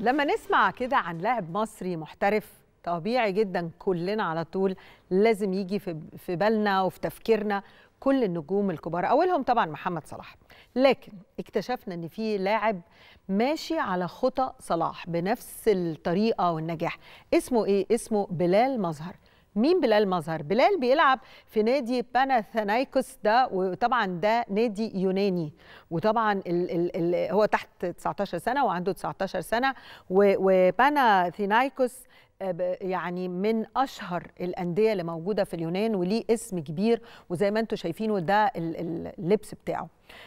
لما نسمع كده عن لاعب مصري محترف طبيعي جدا كلنا على طول لازم يجي في في بالنا وفي تفكيرنا كل النجوم الكبار اولهم طبعا محمد صلاح لكن اكتشفنا ان في لاعب ماشي على خطى صلاح بنفس الطريقه والنجاح اسمه ايه اسمه بلال مظهر مين بلال مظهر؟ بلال بيلعب في نادي باناثينايكوس ده وطبعا ده نادي يوناني وطبعا ال ال ال هو تحت 19 سنه وعنده 19 سنه وباناثينايكوس يعني من اشهر الانديه اللي موجوده في اليونان وليه اسم كبير وزي ما انتم شايفينه ده اللبس بتاعه.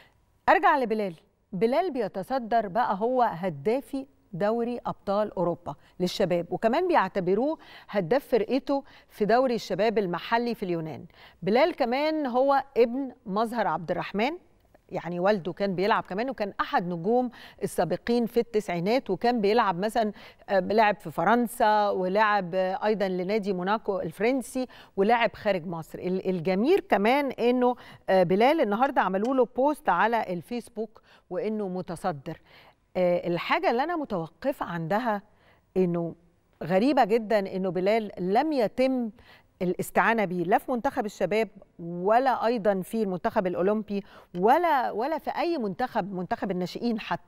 ارجع لبلال، بلال بيتصدر بقى هو هدافي دوري ابطال اوروبا للشباب وكمان بيعتبروه هداف فرقته في دوري الشباب المحلي في اليونان بلال كمان هو ابن مظهر عبد الرحمن يعني والده كان بيلعب كمان وكان احد نجوم السابقين في التسعينات وكان بيلعب مثلا لعب في فرنسا ولعب ايضا لنادي موناكو الفرنسي ولعب خارج مصر الجميل كمان انه بلال النهارده عملوا له بوست على الفيسبوك وانه متصدر الحاجه اللي انا متوقفه عندها انه غريبه جدا انه بلال لم يتم الاستعانه بيه لا في منتخب الشباب ولا ايضا في المنتخب الاولمبي ولا ولا في اي منتخب منتخب الناشئين حتى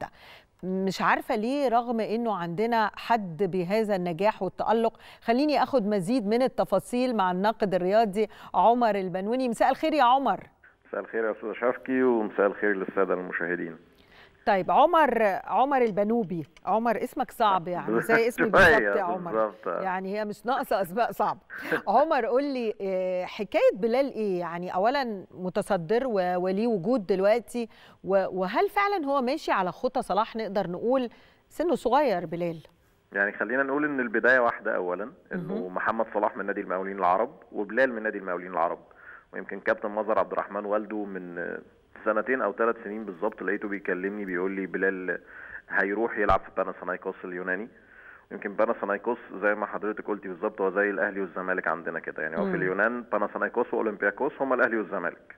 مش عارفه ليه رغم انه عندنا حد بهذا النجاح والتالق خليني اخد مزيد من التفاصيل مع الناقد الرياضي عمر البنوني مساء الخير يا عمر مساء الخير يا استاذ شفكي ومساء الخير للساده المشاهدين طيب عمر عمر البنوبي عمر اسمك صعب يعني زي اسمي بالظبط يا عمر بالزبط. يعني هي مش ناقصه اسماء صعب عمر قول لي حكايه بلال ايه يعني اولا متصدر وليه وجود دلوقتي وهل فعلا هو ماشي على خطى صلاح نقدر نقول سنه صغير بلال يعني خلينا نقول ان البدايه واحده اولا انه محمد صلاح من نادي المقاولين العرب وبلال من نادي المقاولين العرب ويمكن كابتن مظهر عبد الرحمن والده من سنتين او ثلاث سنين بالظبط لقيته بيكلمني بيقول لي بلال هيروح يلعب في باناثينايكوس اليوناني يمكن باناثينايكوس زي ما حضرتك قلتي بالظبط هو زي الاهلي والزمالك عندنا كده يعني هو في اليونان باناثينايكوس واولمبياكوس هم الاهلي والزمالك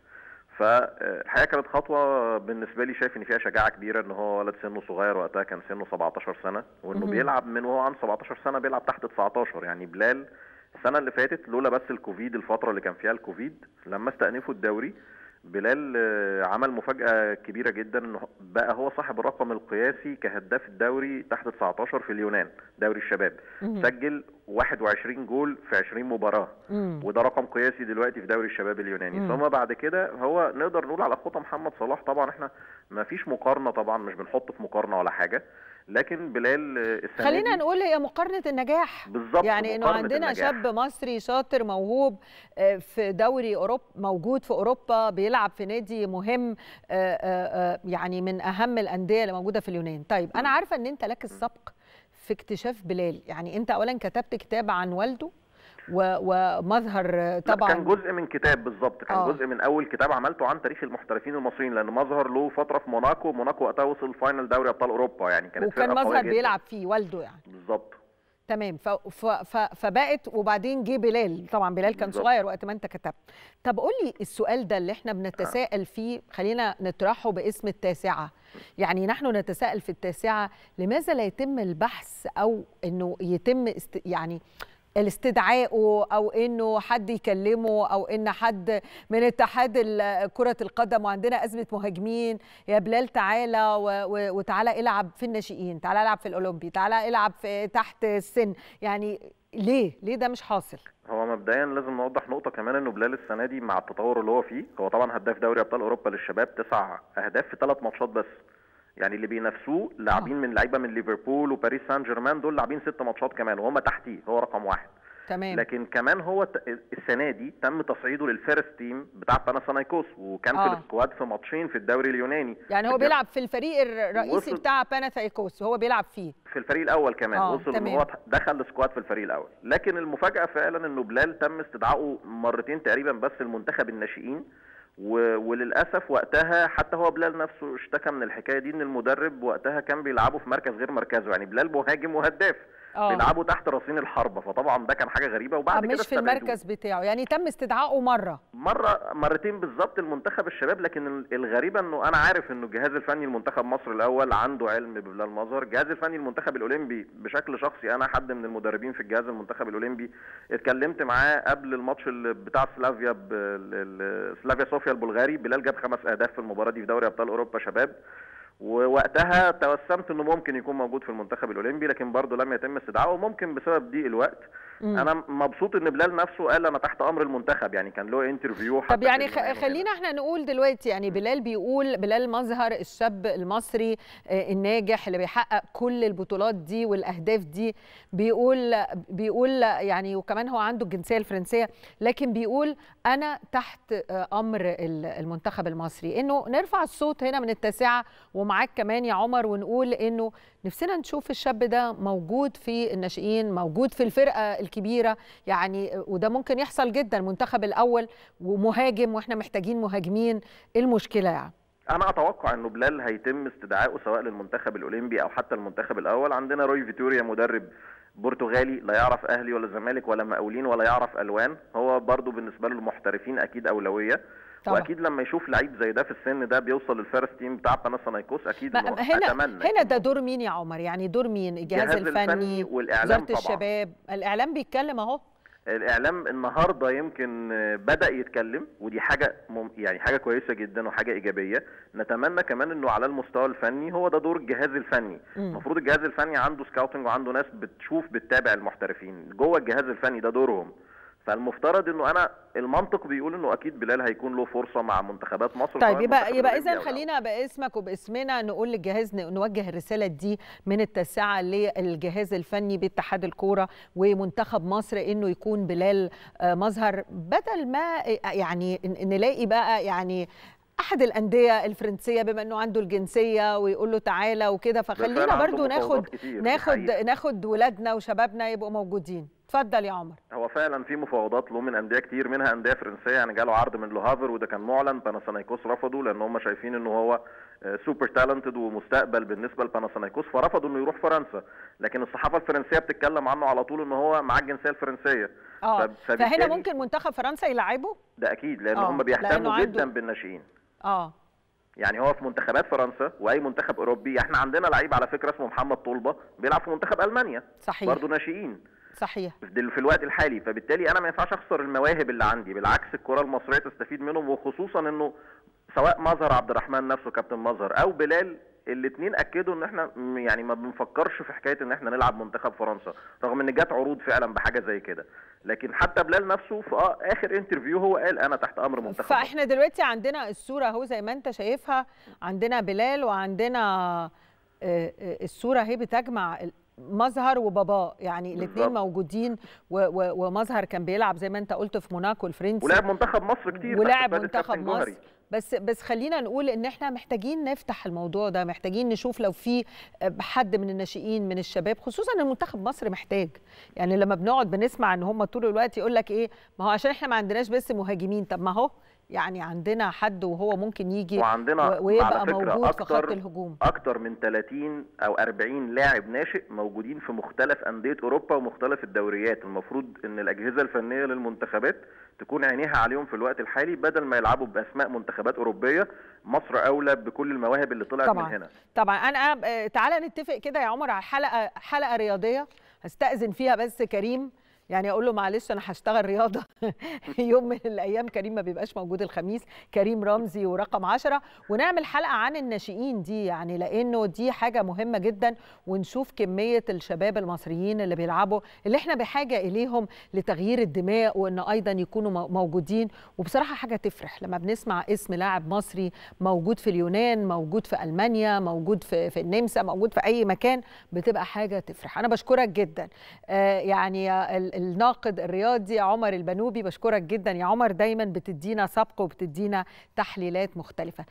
فالحقيقه كانت خطوه بالنسبه لي شايف ان فيها شجاعه كبيره ان هو ولد سنه صغير وقتها كان سنه 17 سنه وانه بيلعب من وهو عنده 17 سنه بيلعب تحت 19 يعني بلال السنه اللي فاتت لولا بس الكوفيد الفتره اللي كان فيها الكوفيد لما استأنفوا الدوري بلال عمل مفاجأة كبيرة جدا انه بقى هو صاحب الرقم القياسي كهداف الدوري تحت 19 في اليونان دوري الشباب مم. سجل 21 جول في 20 مباراة مم. وده رقم قياسي دلوقتي في دوري الشباب اليوناني ثم بعد كده هو نقدر نقول على خطى محمد صلاح طبعا احنا ما فيش مقارنة طبعا مش بنحط في مقارنة ولا حاجة لكن بلال السنة خلينا نقول هي مقارنه النجاح بالظبط يعني انه عندنا النجاح. شاب مصري شاطر موهوب في دوري اوروبا موجود في اوروبا بيلعب في نادي مهم يعني من اهم الانديه اللي موجوده في اليونان طيب انا عارفه ان انت لك السبق في اكتشاف بلال يعني انت اولا كتبت كتاب عن والده ومظهر طبعا كان جزء من كتاب بالظبط كان آه. جزء من اول كتاب عملته عن تاريخ المحترفين المصريين لان مظهر له فتره في موناكو موناكو وقتها وصل فاينل دوري ابطال اوروبا يعني كانت وكان مظهر بيلعب فيه والده يعني بالظبط تمام ف... ف... ف... فبقت وبعدين جه بلال طبعا بلال كان بالزبط. صغير وقت ما انت كتبت طب قول لي السؤال ده اللي احنا بنتساءل فيه خلينا نطرحه باسم التاسعه يعني نحن نتساءل في التاسعه لماذا لا يتم البحث او انه يتم است... يعني الاستدعائه او انه حد يكلمه او ان حد من اتحاد كره القدم وعندنا ازمه مهاجمين يا بلال تعالى وتعالى العب في الناشئين تعالى العب في الاولمبي تعالى العب في تحت السن يعني ليه ليه ده مش حاصل هو مبدئيا لازم نوضح نقطه كمان انه بلال السنه دي مع التطور اللي هو فيه هو طبعا هداف دوري ابطال اوروبا للشباب تسع اهداف في ثلاث ماتشات بس يعني اللي بينافسوه لاعبين من لعيبه من ليفربول وباريس سان جيرمان دول لاعبين ست ماتشات كمان وهم تحتيه هو رقم واحد تمام لكن كمان هو السنه دي تم تصعيده للفيرست تيم بتاع باناثينايكوس وكان آه. في السكواد في ماتشين في الدوري اليوناني يعني هو بيلعب في الفريق الرئيسي بتاع باناثينايكوس وهو بيلعب فيه في الفريق الاول كمان آه. وصل ان هو دخل السكواد في الفريق الاول لكن المفاجاه فعلا انه بلال تم استدعائه مرتين تقريبا بس المنتخب الناشئين وللاسف وقتها حتى هو بلال نفسه اشتكى من الحكايه دي ان المدرب وقتها كان بيلعبه في مركز غير مركزه يعني بلال مهاجم وهداف آه. بيلعبوا تحت رصين الحربه فطبعا ده كان حاجه غريبه وبعد كده مش في استبعدوه. المركز بتاعه يعني تم استدعائه مره مره مرتين بالظبط المنتخب الشباب لكن ال- الغريبه انه انا عارف انه الجهاز الفني لمنتخب مصر الاول عنده علم ببلال مظهر الجهاز الفني للمنتخب الاولمبي بشكل شخصي انا حد من المدربين في الجهاز المنتخب الاولمبي اتكلمت معاه قبل الماتش اللي بتاع سلافيا ب- ال- ال- سلافيا صوفيا البلغاري بلال جاب خمس اهداف في المباراه دي في دوري ابطال اوروبا شباب ووقتها توسمت انه ممكن يكون موجود في المنتخب الاولمبي لكن برضه لم يتم استدعائه وممكن بسبب ضيق الوقت مم. انا مبسوط ان بلال نفسه قال انا تحت امر المنتخب يعني كان له انترفيو طب يعني خ- خلينا احنا نقول دلوقتي يعني بلال بيقول بلال مظهر الشاب المصري آه، الناجح اللي بيحقق كل البطولات دي والاهداف دي بيقول بيقول يعني وكمان هو عنده الجنسيه الفرنسيه لكن بيقول انا تحت آه، امر ال- المنتخب المصري انه نرفع الصوت هنا من التاسعه ومعاك كمان يا عمر ونقول انه نفسنا نشوف الشاب ده موجود في الناشئين موجود في الفرقه الكبيره يعني وده ممكن يحصل جدا المنتخب الاول ومهاجم واحنا محتاجين مهاجمين ايه المشكله يعني انا اتوقع انه بلال هيتم استدعائه سواء للمنتخب الاولمبي او حتى المنتخب الاول عندنا روي فيتوريا مدرب برتغالي لا يعرف اهلي ولا زمالك ولا مقاولين ولا يعرف الوان هو برضو بالنسبه له المحترفين اكيد اولويه طبعا. واكيد لما يشوف لعيب زي ده في السن ده بيوصل للفيرست تيم بتاع باناثينايكوس اكيد ما- إنه هنا اتمنى هنا ده دور مين يا عمر يعني دور مين الجهاز الجهاز الفني الفني والإعلام وزاره طبعاً. الشباب الاعلام بيتكلم اهو الاعلام النهارده يمكن بدا يتكلم ودي حاجه مم يعني حاجه كويسه جدا وحاجه ايجابيه نتمنى كمان انه على المستوى الفني هو ده دور الجهاز الفني مم. المفروض الجهاز الفني عنده سكاوتنج وعنده ناس بتشوف بتتابع المحترفين جوه الجهاز الفني ده دورهم فالمفترض انه انا المنطق بيقول انه اكيد بلال هيكون له فرصه مع منتخبات مصر طيب سواء يبقى المنتخب يبقى الأولمبي اذا أو لا. خلينا باسمك وباسمنا نقول للجهاز ن- نوجه الرساله دي من التاسعه للجهاز الفني باتحاد الكوره ومنتخب مصر انه يكون بلال آه، مظهر بدل ما آه، يعني ن- نلاقي بقى يعني احد الانديه الفرنسيه بما انه عنده الجنسيه ويقول له تعالى وكده فخلينا فعلا عنده برضو ناخد مفاوضات كتير، دي ناخد حقيقة. ناخد ولادنا وشبابنا يبقوا موجودين اتفضل يا عمر هو فعلا في مفاوضات له من انديه كتير منها انديه فرنسيه يعني جاله عرض من لوهافر وده كان معلن باناثينايكوس رفضوا لان هم شايفين انه هو سوبر تالنتد ومستقبل بالنسبه لباناثينايكوس فرفضوا انه يروح فرنسا لكن الصحافه الفرنسيه بتتكلم عنه على طول ان هو معاه الجنسيه الفرنسيه اه فب- فبالتالي فهنا ممكن منتخب فرنسا يلعبه ده اكيد لان آه، هم لأنه بيهتموا عنده- جدا بالناشئين اه يعني هو في منتخبات فرنسا واي منتخب اوروبي احنا عندنا لعيب على فكره اسمه محمد طلبه بيلعب في منتخب المانيا صحيح برضه ناشئين صحيح في دل- في الوقت الحالي فبالتالي انا ما ينفعش اخسر المواهب اللي عندي بالعكس الكره المصريه تستفيد منهم وخصوصا انه سواء مظهر عبد الرحمن نفسه كابتن مظهر او بلال الاثنين اكدوا ان احنا م- يعني ما بنفكرش في حكايه ان احنا نلعب منتخب فرنسا رغم ان جت عروض فعلا بحاجه زي كده لكن حتى بلال نفسه في آه اخر انترفيو هو قال انا تحت امر منتخب مصر. فاحنا دلوقتي عندنا الصوره اهو زي ما انت شايفها عندنا بلال وعندنا آه، آه، الصوره اهي بتجمع ال- مظهر وباباه يعني الاثنين بالظبط. موجودين و- و- ومظهر كان بيلعب زي ما انت قلت في موناكو الفرنسي ولعب منتخب مصر كتير تحت ولعب قيادة منتخب كابتن جوهري. مصر بس بس خلينا نقول ان احنا محتاجين نفتح الموضوع ده محتاجين نشوف لو في حد من الناشئين من الشباب خصوصا ان منتخب مصر محتاج يعني لما بنقعد بنسمع ان هم طول الوقت يقول لك ايه ما هو عشان احنا ما عندناش بس مهاجمين طب ما هو يعني عندنا حد وهو ممكن يجي وعندنا و- ويبقى على فكرة موجود في خط أكتر الهجوم اكتر من 30 او 40 لاعب ناشئ موجودين في مختلف انديه اوروبا ومختلف الدوريات المفروض ان الاجهزه الفنيه للمنتخبات تكون عينيها عليهم في الوقت الحالي بدل ما يلعبوا باسماء منتخبات اوروبيه مصر اولى بكل المواهب اللي طلعت طبعا من هنا طبعا انا آه، تعالى نتفق كده يا عمر على حلقه حلقه رياضيه هستأذن فيها بس كريم يعني اقول له معلش انا هشتغل رياضه يوم من الايام كريم ما بيبقاش موجود الخميس كريم رمزي ورقم عشرة ونعمل حلقه عن الناشئين دي يعني لانه دي حاجه مهمه جدا ونشوف كميه الشباب المصريين اللي بيلعبوا اللي احنا بحاجه اليهم لتغيير الدماء وان ايضا يكونوا مو- موجودين وبصراحه حاجه تفرح لما بنسمع اسم لاعب مصري موجود في اليونان موجود في المانيا موجود في في النمسا موجود في اي مكان بتبقى حاجه تفرح انا بشكرك جدا آه يعني ال- الناقد الرياضي عمر البنوبي بشكرك جدا يا عمر دايما بتدينا سبق وبتدينا تحليلات مختلفه